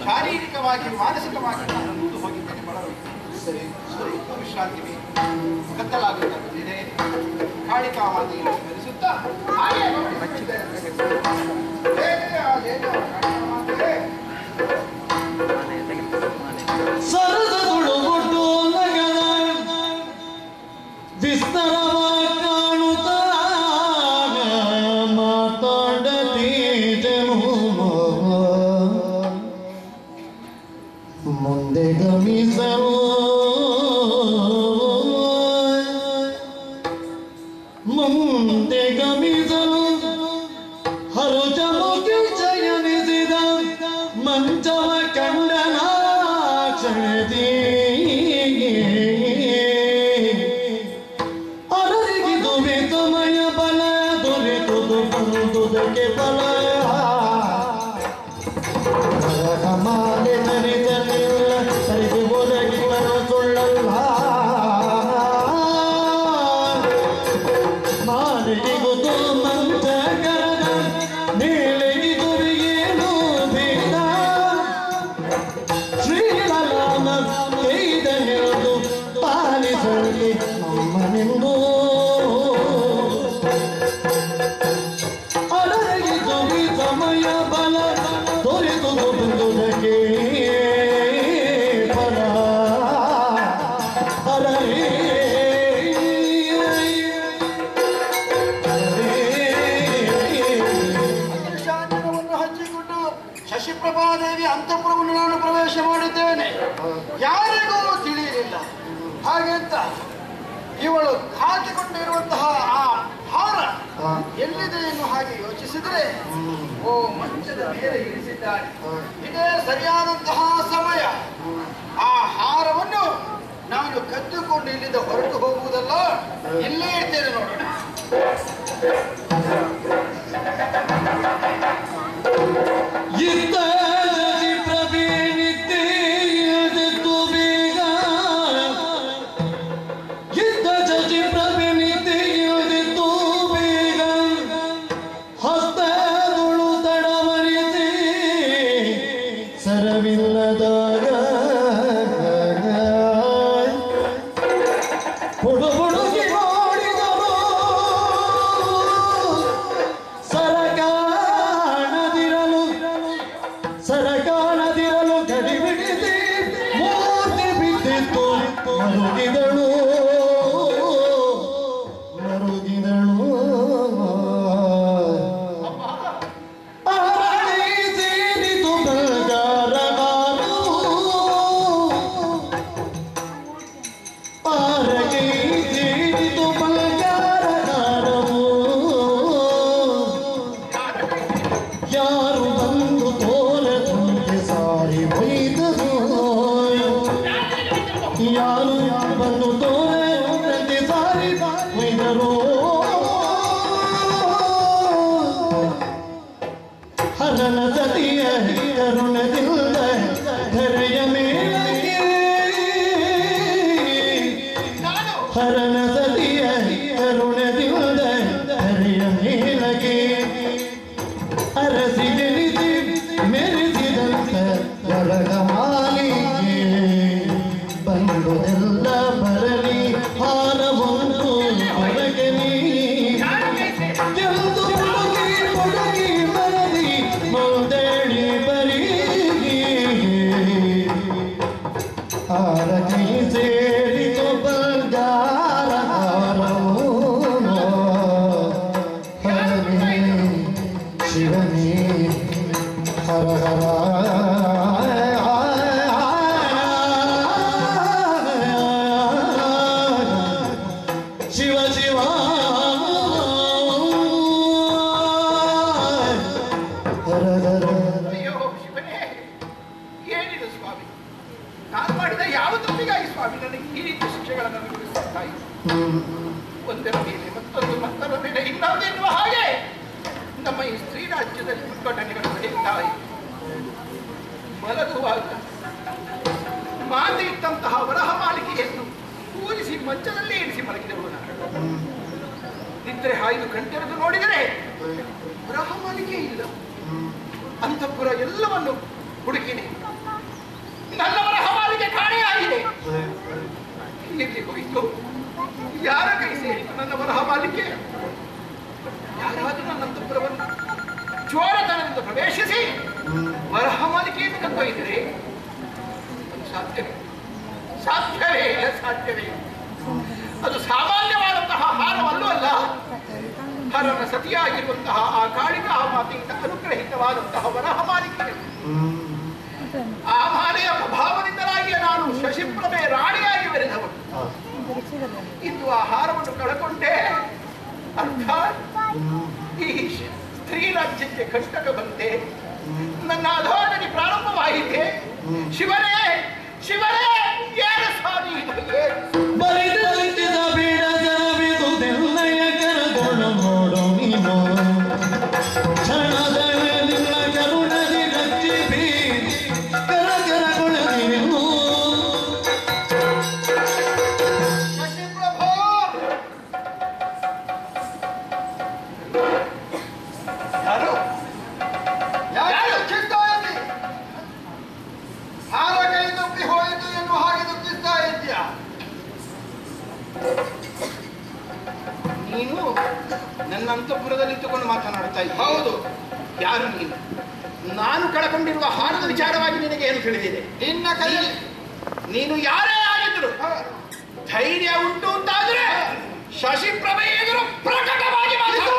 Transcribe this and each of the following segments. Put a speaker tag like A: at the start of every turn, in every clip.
A: ಶಾರೀರಿಕವಾಗಿ ಮಾನಸಿಕವಾಗಿ ನಾನು ಮುಂದೆ ಹೋಗಿದ್ದೇನೆ ಬಳಲುತ್ತೇನೆ. ಸರಿ ಸರಿ ವಿಶ್ರಾಂತಿ ಬೇಕು. ಕತ್ತಲಾಗುತ್ತದೆ ಕಾಳಿಕಾ ಮಾತೆಯನ್ನು ಸ್ಮರಿಸುತ್ತಾ ಹಾಗೆ ಗಮನಿಸುತ್ತಿದ್ದೇನೆ. ಹೇಗೆ ಆ ದೇವಿಯ ಕಾಳಿಕಾ ಮಾತೆ
B: ಸರಸದುಳು ಒಟ್ಟು ನಗರ ವಿಸ್ತಾರವ ಕಾಣುತ್ತ ಮಾತಾಡತೀಜನು ಮುಂದೆ ಗಮಿಸಲು ಮುಂದೆ ಗಮಿಸಲು ಹರುಚಮುಖಿ ಜಯನಿಸಿದ ಮಂಚವ ಕಂಡನ ಕ್ಷಣದಿ ಅರರಿಗಿದು ವಿತಮಯ ಬಲ ದೊರೆತುದು ಬಂದುದಕ್ಕೆ ಬಲ ಮಾಲೆ ತರಿದಲಿಲ್ಲ ಸರಿದು ಒದಗಿವರು ಸುಳ್ಳಲ್ಲ ಮಾಲಿಗುದು ಮಂಚಕರದ ಮೇಲೆಗಿದು ಏನು ಭೇದ ಶ್ರೀರಾಮ ಕೈದನೆಂದು ಪಾಲಿಸಲಿ ನಮ್ಮನೆಂದು ಅಡಗಿದು ಈ ಸಮಯ ಬಲ ದೊರೆತುದು ಬಂದುದಕ್ಕೆ ಫಲ ಅರೇ
A: ಶಾಂತನವನ್ನು ಹಚ್ಚಿಕೊಂಡು ಶಶಿಪ್ರಭಾದೇವಿ ಅಂತಃಪುರವನ್ನು ನಾನು ಪ್ರವೇಶ ಮಾಡಿದ್ದೇನೆ ಯಾರಿಗೂ ತಿಳಿಯಲಿಲ್ಲ ಹಾಗೆಂತ ಇವಳು ಹಾಕಿಕೊಂಡಿರುವಂತಹ ಆ ಹಾರ ಎಲ್ಲಿದೆ ಎನ್ನುವ ಹಾಗೆ ಯೋಚಿಸಿದರೆ ಓ ಮಂಚದ ಮೇಲೆ ಇರಿಸಿದ್ದಾಳೆ ಇದೇ ಸರಿಯಾದಂತಹ ಸಮಯ ಆ ಹಾರವನ್ನು ನಾನು ಕದ್ದುಕೊಂಡು ಇಲ್ಲಿಂದ ಹೊರಟು ಹೋಗುವುದಲ್ಲ ಇಲ್ಲೇ ಇರ್ತೇನೆ ನೋಡೋಣ
B: ಇದ್ದ ಜತಿ ಪ್ರವೀಣಿತೆ ಇಳಿದಿದ್ದು ಬೇಗ ಇದ್ದ ಜತಿ ಪ್ರವೀಣಿತೆ ಇಳಿದಿದ್ದು ಬೇಗ ಹಸ್ತಗಳು ತಡವರಿಸಿ ಸರವಿಲ್ಲದಾಗ ಹುಡು ಹುಡುಗಿ ನೋಡಿದರು ಸರಕಾಣದಿರಲು ಸರಕಾಣದಿರಲು ಗಡಿ ಬಿಡಿಸಿ ಮೂರ್ತಿ ಬಿದ್ದಿತ್ತು ಮರುಗಿದಳು ಮರುಗಿದಳು ಅರಳಿ ಸೇರಿತು ಬಲ್ಗಾರಗಾರು ಪಾರಗೆ ಸೇರಿತು ಬಲ್ಗಾರಗಾರವು ಯಾರು ಬಂದು ತೋರದಂತೆ ಸಾರಿ ಬೈದರು ಯಾರು ಬಂದು ತೋರದಂತೆ ಸಾರಿ ಬೈದರು ಹರನ ಸತಿಯ ಕರುಣದಿಂದ ಧರೆಯ ಮೇಲಕ್ಕೆ ಹರನ ಸತಿಯ ಕರುಣದಿಂದ ಧರೆಯ ಮೇಲಕ್ಕೆ ಅರಸಿಗೆನಿಸಿ ಮೆರೆಸಿದಂತ ನರಗ ಮಾಲಿಗೆ ಬಂದುದೆಲ್ಲ ಬರಲಿ ಹಾರವೊಂದು ಹೊರಗೆ ನೀ ಎಂದು ಹುಡುಗಿ ಹುಡುಗಿ ಬರಲಿ ಮುಂದೇಳಿ ಬರೀ ಆರ ಕೈ ಸೇರಿತು ಬಂಗಾರ ಹರನೇ ಶಿವನೇ ಹರ ಹರ ಶಿವ ಶಿವ ಹರ ಹರ
A: ಅಯ್ಯೋ ಶಿವನೇ ಏನಿದು ಸ್ವಾಮಿ ನಾನು ಮಾಡಿದ ಯಾವ ತಪ್ಪಿಗಾಗಿ ಸ್ವಾಮಿ ನನಗೆ ಈ ರೀತಿ ಶಿಕ್ಷೆಗಳನ್ನು ಅನುಭವಿಸುತ್ತಾ ಇದ್ದೆ ಒಂದರ ಮೇಲೆ ಮತ್ತೊಂದು ಮತ್ತೊಂದರ ಮೇಲೆ ಇನ್ನೊಂದು ಎನ್ನುವ ಹಾಗೆ ನಮ್ಮ ಈ ಸ್ತ್ರೀ ರಾಜ್ಯದಲ್ಲಿ ದುರ್ಘಟನೆಗಳು ನಡೆಯುತ್ತಾ ಇವೆ ಮಲಗುವಾಗ ಮಾತೆ ಇದ್ದಂತಹ ವರಹ ಮಾಲಿಕೆಯನ್ನು ಪೂಜಿಸಿ ಮಂಚದಲ್ಲೇ ಇರಿಸಿ ಮಲಗಿದವಳು ನಾನು ನಿದ್ರೆ ಹಾಯ್ದು ಕಣ್ತೆರೆದು ನೋಡಿದರೆ ವರಹ ಮಾಲಿಕೆ ಇಲ್ಲ ಅಂತಃಪುರ ಎಲ್ಲವನ್ನು ಹುಡುಕಿನಿ ಎಲ್ಲಿ ಹೋಯಿತು ಯಾರ ಕೈ ಸೇರಿತು ನನ್ನ ಬರಹ ಮಾಲಿಕೆ ಯಾರಾದರೂ ನನ್ನ ಅಂತಃಪುರವನ್ನು ಚೋರತನದಿಂದ ಪ್ರವೇಶಿಸಿ ಬರಹ ಮಾಲಿಕೆಯನ್ನು ಕತ್ತೊಯ್ದರೆ ಅದು ಸಾಧ್ಯವೇ ಸಾಧ್ಯವೇ ಇಲ್ಲ ಸಾಧ್ಯವೇ ಇಲ್ಲ. ಅದು ಸಾಮಾನ್ಯವಾದಂತಹ ಹಾರವಲ್ಲೂ ಅಲ್ಲ ಹರನ ಸತಿಯಾಗಿರುವಂತಹ ಆ ಕಾಳಿಕಾ ಮಾತೆಯಿಂದ ಅನುಗ್ರಹಿತವಾದಂತಹ ವರಹ ಮಾಲಿಕೆ ಆ ಮಾಲೆಯ ಪ್ರಭಾವದಿಂದಲಾಗಿ ನಾನು ಶಶಿಪ್ರಭೆ ರಾಣಿಯಾಗಿ ಬೆರೆದವನು ಇಂದು ಆ ಹಾರವನ್ನು ಕಳಕೊಂಡೆ ಅರ್ಥಾತ್ ಈ ಸ್ತ್ರೀ ರಾಜ್ಯಕ್ಕೆ ಕಂಟಕ ಬಂತೆ ನನ್ನ ಅಧೋಗತಿ ಪ್ರಾರಂಭವಾಯಿತೆ ಶಿವನೇ ಶಿವನೇ ಏನು ಸ್ವಾಮಿ ಇದು? ಏನು?
B: ಬಲಿದಲಿಸಿದ ಬೀಡ ಜನವಿದು ನಿನ್ನಯ ಕರಗೊಳ ನೋಡು ನೀನು ಕ್ಷಣದಳ ನಿನ್ನ ಕರುಣದಿ ರಕ್ಷಿಸಿ ಕರ ಕರಗೊಳದಿ ನೀನು
A: ಶಶಿಪ್ರಭು ಯಾರು
C: ಯಾಕೆ ದುಃಖಿಸ್ತಾ ಇದ್ದಿ ಹಾರ ಕೈ ತಪ್ಪಿ ಹೋಯಿತು ಎನ್ನುವ ಹಾಗೆ ದುಃಖಿಸ್ತಾ ಇದ್ಯಾ
A: ನೀನು ನನ್ನ ಅಂತಃಪುರದಲ್ಲಿ ಇಟ್ಟುಕೊಂಡು ಮಾತನಾಡ್ತಾ ಇದ್ದ
C: ಹೌದು
A: ಯಾರು ನೀನು ನಾನು ಕಳಕೊಂಡಿರುವ ಹಾರದ ವಿಚಾರವಾಗಿ ನಿನಗೆ ಏನು ತಿಳಿದಿದೆ
C: ನಿನ್ನ ಕೈಯಲ್ಲಿ
A: ನೀನು ಯಾರೇ ಆಗಿದ್ರು ಧೈರ್ಯ ಉಂಟು ಅಂತಾದ್ರೆ ಶಶಿಪ್ರಭೆ ಎದುರು ಪ್ರಕಟವಾಗಿ ಮಾತಾಡು.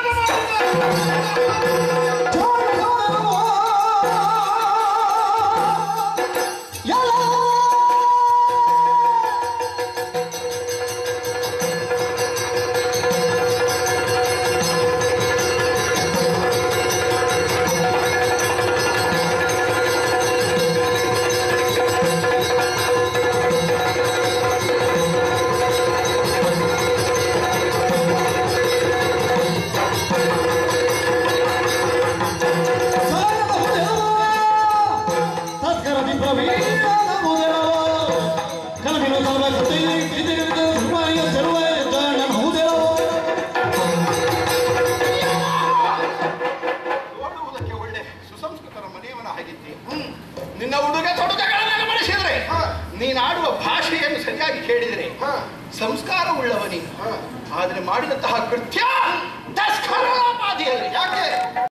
B: ತಸ್ಕರದಿ ಪ್ರವೀಣ ನಮೋದೆರೋ ಕಲಮಿನ ಸರ್ವ ಕೃತಿ ಕಿತಿಗಿರಿದು ಸುಮಾರಿಯ ಸರ್ವ ಜಾಣ ನಮೋದೆರೋ
A: ನೋಡುವುದಕ್ಕೆ ಒಳ್ಳೆ ಸುಸಂಸ್ಕೃತರ ಮನೆಯವನ ಹಾಗಿದ್ದೆ ನಿನ್ನ ಉಡುಗೆ ತೊಡುಗೆಗಳನ್ನು ಬಳಸಿದ್ರೆ
C: ಹಾ.
A: ನೀನಾಡುವ ಭಾಷೆಯನ್ನು ಸರಿಯಾಗಿ ಕೇಳಿದರೆ
C: ಹಾ.
A: ಸಂಸ್ಕಾರ ಉಳ್ಳವನಿ
C: ಹಾ.
A: ಆದರೆ ಮಾಡಿದಂತಹ ಕೃತ್ಯ ತಸ್ಕರಣ ಬಾಧಿಯಲ್ಲಿ
C: ಯಾಕೆ